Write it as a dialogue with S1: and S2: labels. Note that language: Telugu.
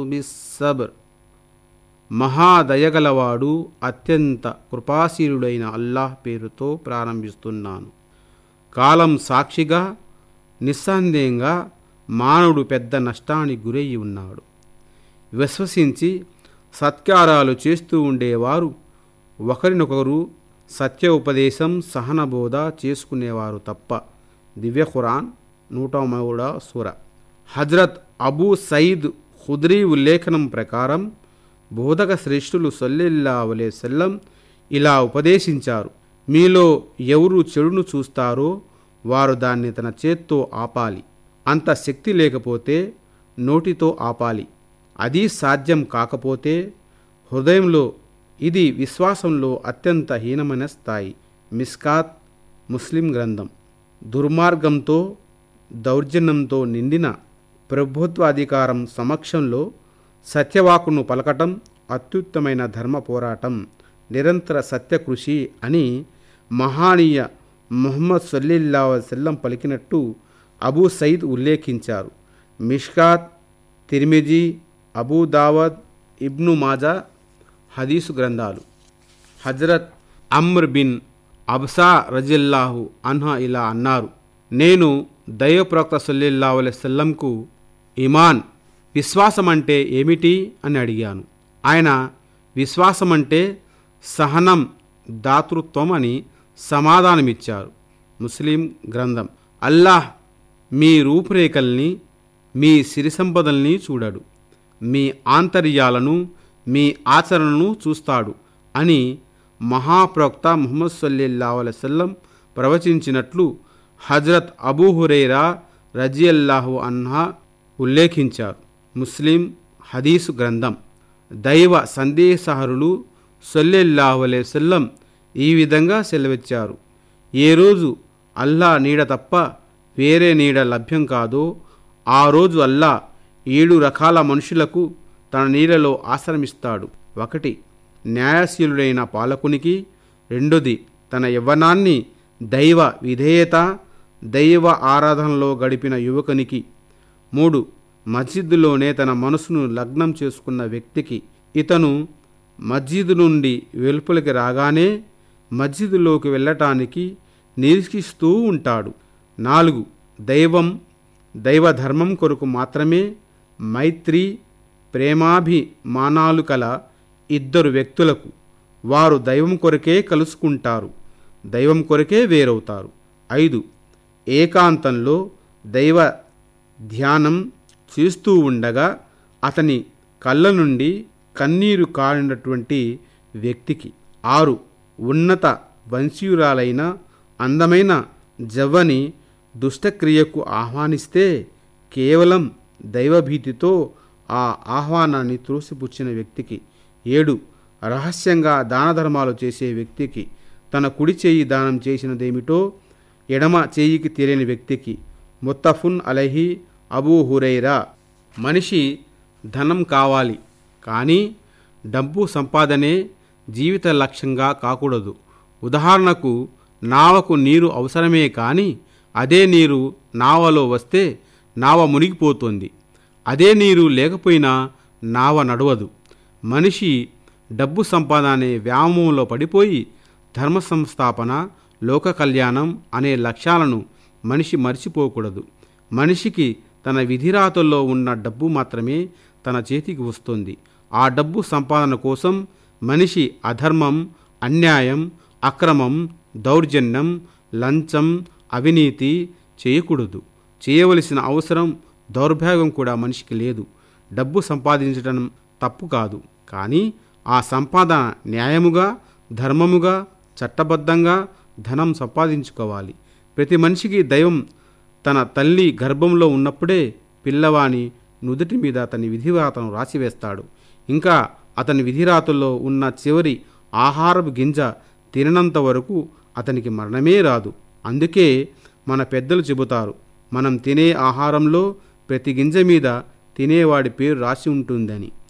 S1: బిస్సబ్ర్ మహాదయగలవాడు అత్యంత కృపాశీలుడైన అల్లాహ్ పేరుతో ప్రారంభిస్తున్నాను కాలం సాక్షిగా నిస్సందేహంగా మానవుడు పెద్ద నష్టానికి గురయ్యి ఉన్నాడు విశ్వసించి సత్కారాలు చేస్తూ ఉండేవారు ఒకరినొకరు సత్య ఉపదేశం సహనబోధ చేసుకునేవారు తప్ప దివ్య ఖురాన్ నూట మూడ సూర హజ్రత్ అబూ సయీద్ ఖుద్రీ ఉల్లేఖనం ప్రకారం బోధక శ్రేష్ఠులు సల్లెల్లా అలే సెల్లం ఇలా ఉపదేశించారు మీలో ఎవరు చెడును చూస్తారో వారు దాన్ని తన చేత్తో ఆపాలి అంత శక్తి లేకపోతే నోటితో ఆపాలి అది సాధ్యం కాకపోతే హృదయంలో ఇది విశ్వాసంలో అత్యంత హీనమైన స్థాయి మిస్కాత్ ముస్లిం గ్రంథం దుర్మార్గంతో దౌర్జన్యంతో నిండిన ప్రభుత్వాధికారం సమక్షంలో సత్యవాకును పలకటం అత్యుత్తమైన ధర్మ పోరాటం నిరంతర సత్యకృషి అని మహానీయ ముహమ్మద్ సల్లిల్లా వసల్లం పలికినట్టు అబూ సయీద్ ఉల్లేఖించారు మిష్కాత్ తిర్మిజీ అబూ దావద్ ఇబ్ను మాజా హదీసు గ్రంథాలు హజరత్ అమ్ర్ బిన్ అబ్సా రజిల్లాహు అన్హా ఇలా అన్నారు నేను దైవప్రవక్త సల్లెల్లా వసల్లంకు ఇమాన్ విశ్వాసం అంటే ఏమిటి అని అడిగాను ఆయన విశ్వాసం అంటే సహనం దాతృత్వం అని సమాధానమిచ్చారు ముస్లిం గ్రంథం అల్లాహ్ మీ రూపురేఖల్ని మీ సిరి సంపదల్ని చూడడు మీ ఆంతర్యాలను మీ ఆచరణను చూస్తాడు అని మహాప్రవక్త ముహమ్మద్ సల్లెల్లా వసల్లం ప్రవచించినట్లు హజరత్ అబూ హురైరా రజియల్లాహు అన్హా ఉల్లేఖించారు ముస్లిం హదీసు గ్రంథం దైవ సందేశహరులు సొల్లెల్లాహు అలైవల్లం ఈ విధంగా సెలవిచ్చారు ఏ రోజు అల్లా నీడ తప్ప వేరే నీడ లభ్యం కాదో ఆ రోజు అల్లా ఏడు రకాల మనుషులకు తన నీడలో ఆశ్రమిస్తాడు ఒకటి న్యాయశీలుడైన పాలకునికి రెండోది తన యవ్వనాన్ని దైవ విధేయత దైవ ఆరాధనలో గడిపిన యువకునికి మూడు మస్జిద్దులోనే తన మనసును లగ్నం చేసుకున్న వ్యక్తికి ఇతను మస్జిద్ నుండి వెలుపలికి రాగానే మస్జిద్లోకి వెళ్ళటానికి నిరీక్షిస్తూ ఉంటాడు నాలుగు దైవం దైవధర్మం కొరకు మాత్రమే మైత్రి ప్రేమాభిమానాలు కల ఇద్దరు వ్యక్తులకు వారు దైవం కొరకే కలుసుకుంటారు దైవం కొరకే వేరవుతారు ఐదు ఏకాంతంలో దైవ ధ్యానం చేస్తూ ఉండగా అతని కళ్ళ నుండి కన్నీరు కారినటువంటి వ్యక్తికి ఆరు ఉన్నత వంశీయురాలైన అందమైన జవ్వని దుష్టక్రియకు ఆహ్వానిస్తే కేవలం దైవభీతితో ఆ ఆహ్వానాన్ని త్రోసిపుచ్చిన వ్యక్తికి ఏడు రహస్యంగా దాన ధర్మాలు చేసే వ్యక్తికి తన కుడి చేయి దానం చేసినదేమిటో ఎడమ చేయికి తెలియని వ్యక్తికి ముత్తఫున్ అలహి అబూ హురైరా మనిషి ధనం కావాలి కానీ డబ్బు సంపాదనే జీవిత లక్ష్యంగా కాకూడదు ఉదాహరణకు నావకు నీరు అవసరమే కానీ అదే నీరు నావలో వస్తే నావ మునిగిపోతుంది అదే నీరు లేకపోయినా నావ నడవదు మనిషి డబ్బు సంపాదన అనే వ్యామోహంలో పడిపోయి ధర్మ సంస్థాపన లోక కళ్యాణం అనే లక్ష్యాలను మనిషి మర్చిపోకూడదు మనిషికి తన విధిరాతల్లో ఉన్న డబ్బు మాత్రమే తన చేతికి వస్తుంది ఆ డబ్బు సంపాదన కోసం మనిషి అధర్మం అన్యాయం అక్రమం దౌర్జన్యం లంచం అవినీతి చేయకూడదు చేయవలసిన అవసరం దౌర్భాగ్యం కూడా మనిషికి లేదు డబ్బు సంపాదించడం తప్పు కాదు కానీ ఆ సంపాదన న్యాయముగా ధర్మముగా చట్టబద్ధంగా ధనం సంపాదించుకోవాలి ప్రతి మనిషికి దైవం తన తల్లి గర్భంలో ఉన్నప్పుడే పిల్లవాని నుదుటి మీద అతని విధిరాతను రాసివేస్తాడు ఇంకా అతని విధిరాతల్లో ఉన్న చివరి ఆహారపు గింజ తిననంత వరకు అతనికి మరణమే రాదు అందుకే మన పెద్దలు చెబుతారు మనం తినే ఆహారంలో ప్రతి గింజ మీద తినేవాడి పేరు రాసి ఉంటుందని